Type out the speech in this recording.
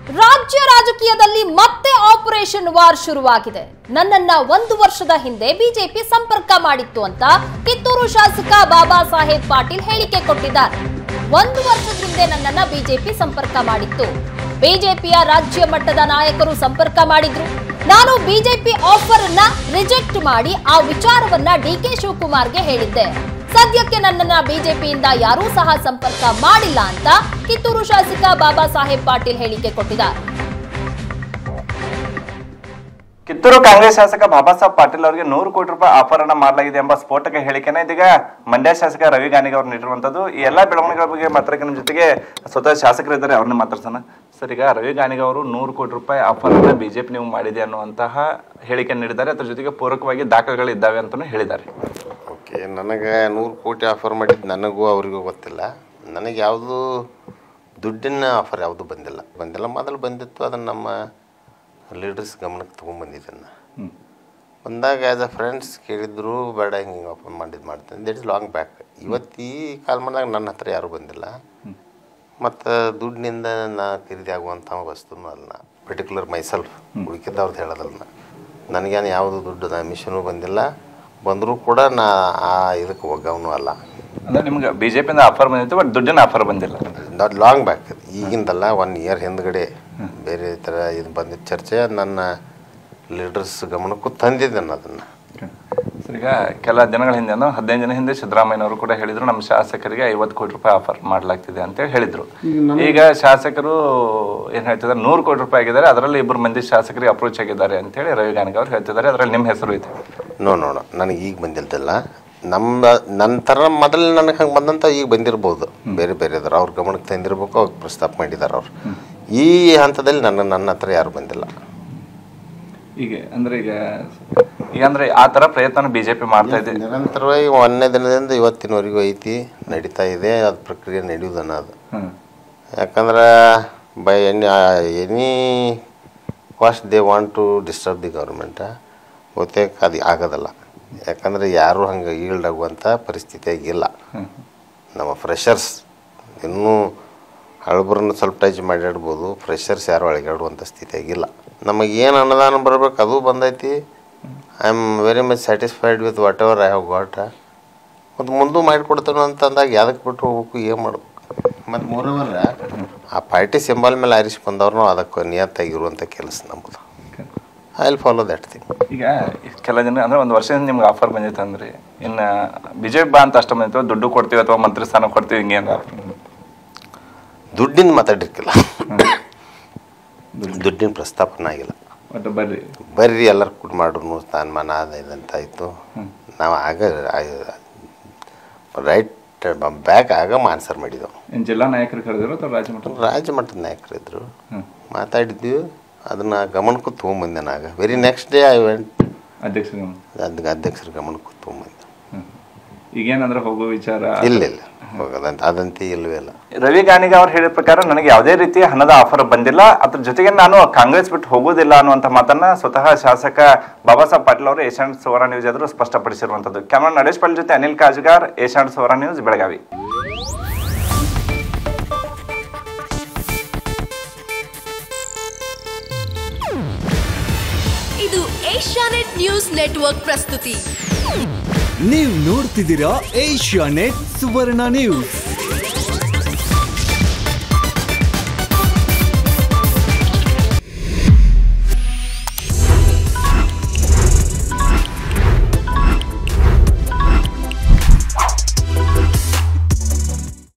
ರಾಜ್ಯ ರಾಜಕೀಯದಲ್ಲಿ ಮತ್ತೆ ಆಪರೇಷನ್ ವಾರ್ ಶುರುವಾಗಿದೆ ನನ್ನನ್ನ ಒಂದು ವರ್ಷದ ಹಿಂದೆ ಬಿಜೆಪಿ ಸಂಪರ್ಕ ಮಾಡಿತ್ತು ಅಂತ ಕಿತ್ತೂರು ಶಾಸಕ ಬಾಬಾ ಸಾಹೇಬ್ ಪಾಟೀಲ್ ಹೇಳಿಕೆ ಕೊಟ್ಟಿದ್ದಾರೆ ಒಂದು ವರ್ಷದ ಹಿಂದೆ ನನ್ನನ್ನ ಬಿಜೆಪಿ ಸಂಪರ್ಕ ಮಾಡಿತ್ತು ಬಿಜೆಪಿಯ ರಾಜ್ಯ ಮಟ್ಟದ ನಾಯಕರು ಸಂಪರ್ಕ ಮಾಡಿದ್ರು ನಾನು ಬಿಜೆಪಿ ಆಫರ್ ಅನ್ನ ರಿಜೆಕ್ಟ್ ಮಾಡಿ ಆ ವಿಚಾರವನ್ನ ಡಿ ಕೆ ಶಿವಕುಮಾರ್ಗೆ ಹೇಳಿದ್ದೆ ಸದ್ಯಕ್ಕೆ ನನ್ನನ್ನ ಬಿಜೆಪಿಯಿಂದ ಯಾರೂ ಸಹ ಸಂಪರ್ಕ ಮಾಡಿಲ್ಲ ಅಂತ ಕಿತ್ತೂರು ಶಾಸಕ ಬಾಬಾ ಸಾಹೇಬ್ ಪಾಟೀಲ್ ಹೇಳಿಕೆ ಕೊಟ್ಟಿದ್ದಾರೆ ಕಿತ್ತೂರು ಕಾಂಗ್ರೆಸ್ ಶಾಸಕ ಬಾಬಾ ಸಾಹೇಬ್ ಪಾಟೀಲ್ ಅವರಿಗೆ ನೂರು ಕೋಟಿ ರೂಪಾಯಿ ಆಫರ್ ಅನ್ನ ಮಾಡಲಾಗಿದೆ ಎಂಬ ಸ್ಫೋಟಕ ಹೇಳಿಕೆನ ಇದೀಗ ಮಂಡ್ಯ ಶಾಸಕ ರವಿ ಗಾನಿಗ್ ಅವರು ನೀಡಿರುವಂತದ್ದು ಈ ಎಲ್ಲಾ ಬೆಳವಣಿಗೆಗಳ ಬಗ್ಗೆ ಮಾತಾಡಕ್ಕೆ ನಮ್ಮ ಜೊತೆಗೆ ಸ್ವತಃ ಶಾಸಕರು ಇದ್ದಾರೆ ಅವ್ರನ್ನ ಮಾತಾಡ್ಸೋಣ ಸರ್ ಈಗ ರವಿ ಗಾನಿಗ್ ಅವರು ನೂರು ಕೋಟಿ ರೂಪಾಯಿ ಆಫರ್ ಅನ್ನ ಬಿಜೆಪಿ ನೀವು ಮಾಡಿದೆ ಅನ್ನುವಂತಹ ಹೇಳಿಕೆ ನೀಡಿದ್ದಾರೆ ಅದ್ರ ಜೊತೆಗೆ ಪೂರಕವಾಗಿ ದಾಖಲೆಗಳು ಇದ್ದಾವೆ ಅಂತಾನು ಹೇಳಿದ್ದಾರೆ ಓಕೆ ನನಗೆ ನೂರು ಕೋಟಿ ಆಫರ್ ಮಾಡಿದ್ದು ನನಗೂ ಅವರಿಗೂ ಗೊತ್ತಿಲ್ಲ ನನಗೆ ಯಾವುದು ದುಡ್ಡಿನ ಆಫರ್ ಯಾವುದು ಬಂದಿಲ್ಲ ಬಂದಿಲ್ಲ ಮೊದಲು ಬಂದಿತ್ತು ಅದನ್ನು ನಮ್ಮ ಲೀಡರ್ಸ್ ಗಮನಕ್ಕೆ ತೊಗೊಂಬಂದಿದ್ದೆ ನಾನು ಬಂದಾಗ ಆ್ಯಸ್ ಅ ಫ್ರೆಂಡ್ಸ್ ಕೇಳಿದ್ರು ಬೇಡ ಹಿಂಗೆ ಹಿಂಗೆ ಆಫರ್ ಮಾಡಿದ್ದು ಮಾಡ್ತೇನೆ ದಟ್ ಇಸ್ ಲಾಂಗ್ ಬ್ಯಾಕ್ ಇವತ್ತು ಈ ಕಾಲಮಾನಾಗ ನನ್ನ ಹತ್ರ ಯಾರೂ ಬಂದಿಲ್ಲ ಮತ್ತು ದುಡ್ಡಿನಿಂದ ನಾ ಖರೀದಿ ಆಗುವಂಥ ವಸ್ತುನೂ ಅಲ್ಲ ಪರ್ಟಿಕ್ಯುಲರ್ ಮೈಸೆಲ್ಫ್ ಉಳ್ಕಿದ್ದವ್ರದ್ದು ಹೇಳೋದಲ್ಲ ನಾ. ನನಗೇನು ಯಾವುದು ದುಡ್ಡು ನಾ ಮಿಷನು ಬಂದಿಲ್ಲ ಬಂದರೂ ಕೂಡ ನಾ ಆ ಇದಕ್ಕೆ ಒಗ್ಗವನು ಅಲ್ಲ ಅಂದ್ರೆ ನಿಮ್ಗೆ ಬಿಜೆಪಿಯಿಂದ ಆಫರ್ ಬಂದಿತ್ತು ಬಟ್ ದುಡ್ಡಿನ ಆಫರ್ ಬಂದಿಲ್ಲ ನಾಟ್ ಲಾಂಗ್ ಬ್ಯಾಕ್ ಈಗಿಂದಲ್ಲ ಒನ್ ಇಯರ್ ಹಿಂದ್ಗಡೆ ಬೇರೆ ಥರ ಇದು ಬಂದಿದ್ದ ಚರ್ಚೆ ನನ್ನ ಲೀಡರ್ಸ್ ಗಮನಕ್ಕೂ ತಂದಿದ್ದೆ ನಾನು ಅದನ್ನು ಸರ್ ಈಗ ಕೆಲ ದಿನಗಳ ಹಿಂದೆ ಹದಿನೈದು ದಿನ ಹಿಂದೆ ಸಿದ್ದರಾಮಯ್ಯನವರು ಕೂಡ ಹೇಳಿದ್ರು ನಮ್ಮ ಶಾಸಕರಿಗೆ ಐವತ್ತು ಕೋಟಿ ರೂಪಾಯಿ ಆಫರ್ ಮಾಡಲಾಗ್ತಿದೆ ಅಂತ ಹೇಳಿ ಹೇಳಿದ್ರು ಈಗ ಶಾಸಕರು ಏನ್ ಹೇಳ್ತಿದ್ದಾರೆ ನೂರು ಕೋಟಿ ರೂಪಾಯಿ ಆಗಿದ್ದಾರೆ ಅದರಲ್ಲಿ ಇಬ್ಬರು ಮಂದಿ ಶಾಸಕರಿಗೆ ಅಪ್ರೋಚ್ ಆಗಿದ್ದಾರೆ ಅಂತ ಹೇಳಿ ರವಿ ಗಾನಿಗ್ ಅವ್ರು ಹೇಳ್ತಿದ್ದಾರೆ ಅದರಲ್ಲಿ ನಿಮ್ಮ ಹೆಸರು ಇದೆ ನೋ ನೋಡ ನನಗೆ ಈಗ ಬಂದಿಲ್ದಿಲ್ಲ ನಮ್ಮ ನನ್ನ ಥರ ಮೊದಲು ನನಗೆ ಹಂಗೆ ಬಂದಂಥ ಈಗ ಬಂದಿರ್ಬೋದು ಬೇರೆ ಬೇರೆ ಇದಾರೆ ಅವ್ರ ಗಮನಕ್ಕೆ ತಂದಿರ್ಬೇಕು ಅವ್ರು ಪ್ರಸ್ತಾಪ ಮಾಡಿದ್ದಾರೆ ಅವ್ರು ಈ ಹಂತದಲ್ಲಿ ನನ್ನ ನನ್ನ ಹತ್ರ ಯಾರು ಬಂದಿಲ್ಲ ಈಗ ಅಂದ್ರೆ ಈಗ ಈಗ ಅಂದ್ರೆ ಆ ತರ ಪ್ರಯತ್ನ ಬಿಜೆಪಿ ಮಾಡ್ತಾ ಇದೆ ನಿರಂತರವಾಗಿ ಒಂದನೇ ದಿನದಿಂದ ಇವತ್ತಿನವರೆಗೂ ಐತಿ ನಡೀತಾ ಇದೆ ಅದು ಪ್ರಕ್ರಿಯೆ ನಡೆಯುವುದನ್ನ ಅದು ಹ್ಮ್ ಯಾಕಂದ್ರೆ by any any cost they want to disturb the government ಬಹುತೇಕ ಅದು ಆಗೋದಲ್ಲ ಯಾಕಂದರೆ ಯಾರೂ ಹಂಗೆ ಈಲ್ಡ್ ಆಗುವಂಥ ಪರಿಸ್ಥಿತಿ ಇಲ್ಲ ನಮ್ಮ ಫ್ರೆಷರ್ಸ್ ಇನ್ನೂ ಹಳಬರನ್ನ ಸ್ವಲ್ಪ ಟಚ್ ಮಾಡಿಡ್ಬೋದು ಫ್ರೆಷರ್ಸ್ ಯಾರು ಅಳಿಗಾಡುವಂಥ ಸ್ಥಿತಿಯಾಗಿಲ್ಲ ನಮಗೆ ಏನು ಅನುದಾನ ಬರ್ಬೇಕು ಅದು ಬಂದೈತಿ I am very much satisfied with whatever I have got ಮತ್ತು ಮುಂದೂ ಮಾಡಿಕೊಡ್ತಾನೆ ಅಂತಂದಾಗ ಯಾವ್ದಕ್ಕೆ ಬಿಟ್ಟು ಹೋಗ್ಬೇಕು ಏನು ಮಾಡ್ಬೇಕು ಮತ್ತು ಮೂರವರ ಆ ಪಾರ್ಟಿ ಸಿಂಬಲ್ ಮೇಲೆ ಆರಿಸಿ ಬಂದವ್ರು ಅದಕ್ಕೆ ನಿಯತ್ತಾಗಿರುವಂಥ ಕೆಲಸ ನಮ್ಮದು I will follow that thing ಈಗ ಕೆಲ ಜನ ಅಂದ್ರೆ ಒಂದು ವರ್ಷದಿಂದ ನಿಮ್ಗೆ ಆಫರ್ ಬಂದಿತ್ತು ಅಂದ್ರೆ ಇನ್ನ ಬಿಜೆಪಿ ಬಾ ಅಂತ ಅಷ್ಟ ಬಂದಿತ್ತು ದುಡ್ಡು ಕೊಡ್ತೀವಿ ಅಥವಾ ಮಂತ್ರಿ ಸ್ಥಾನ ಕೊಡ್ತೀವಿ ಹಿಂಗೆ ಏನಾರ ದುಡ್ಡಿನ ಮಾತಾಡಿರ್ಕಿಲ್ಲ ದುಡ್ಡಿನ ಪ್ರಸ್ತಾಪನ ಆಗಿಲ್ಲ ಒಟ್ಟು ಬರ್ರಿ ಬರ್ರಿ ಎಲ್ಲರೂ ಕೂಡ ಮಾಡ್ರು ಸ್ಥಾನಮಾನ ಅದ ಇದಂತ ಆಯಿತು ನಾವು ಆಗ ರೈಟ್ ಬ್ಯಾಕ್ ಆಗ ಆನ್ಸರ್ ಮಾಡಿದೆವು ಏನ್ ಜಿಲ್ಲಾ ನಾಯಕರು ಕರೆದಿರೋ ಅಥವಾ ರಾಜ್ಯ ಮಟ್ಟ ರಾಜ್ಯ ಮಟ್ಟದ ನಾಯಕರಿದ್ರು ಮಾತಾಡಿದ್ವಿ ಅದನ್ನು ಗಮನಕ್ಕೂ ತೊಗೊಂಬಂದೆ ನಾಗ very next day I went ಅಧ್ಯಕ್ಷರು ಅದಕ್ಕೆ ಅಧ್ಯಕ್ಷರ ಗಮನಕ್ಕೂ ತೊಗೊಂಬಂದೆ ಈಗೇನಂದ್ರೆ ಹೋಗೋ ವಿಚಾರ ಇಲ್ಲ ಇಲ್ಲ ಹೋಗೋದಂತ ಅದಂತೆ ಇಲ್ಲವೇ ಇಲ್ಲ ರವಿ ಗಾನಿಗ ಅವ್ರು ಹೇಳಿದ ಪ್ರಕಾರ ನನಗೆ ಯಾವುದೇ ರೀತಿಯ ಹಣದ ಆಫರ್ ಬಂದಿಲ್ಲ ಅದ್ರ ಜೊತೆಗೆ ನಾನು ಕಾಂಗ್ರೆಸ್ ಬಿಟ್ಟು ಹೋಗೋದಿಲ್ಲ ಅನ್ನುವಂಥ ಮಾತನ್ನ ಸ್ವತಃ ಶಾಸಕ ಬಾಬಾ ಸಾಹೇಬ್ ಪಾಟೀಲ್ ಅವರು ಏಷ್ಯಾನೆಟ್ ಸುವರ್ಣ ನ್ಯೂಸ್ ಎದುರು ಸ್ಪಷ್ಟಪಡಿಸಿರುವಂಥದ್ದು ಕ್ಯಾಮರಾ ನಡೇಶ್ ಪಾಟೀಲ್ ಜೊತೆ ಅನಿಲ್ ಕಾಜ್ಗಾರ್ ಏಷ್ಯಾನೆಟ್ ಸುವರ್ಣ ನ್ಯೂಸ್ ಬೆಳಗಾವಿ ಇದು ಏಷ್ಯಾನೆಟ್ ನ್ಯೂಸ್ ನೆಟ್ವರ್ಕ್ ಪ್ರಸ್ತುತಿ ನೀವು ನೋಡ್ತಿದ್ದೀರಾ ಏಷ್ಯಾ ನೆಟ್ ಸುವರ್ಣ ನ್ಯೂಸ್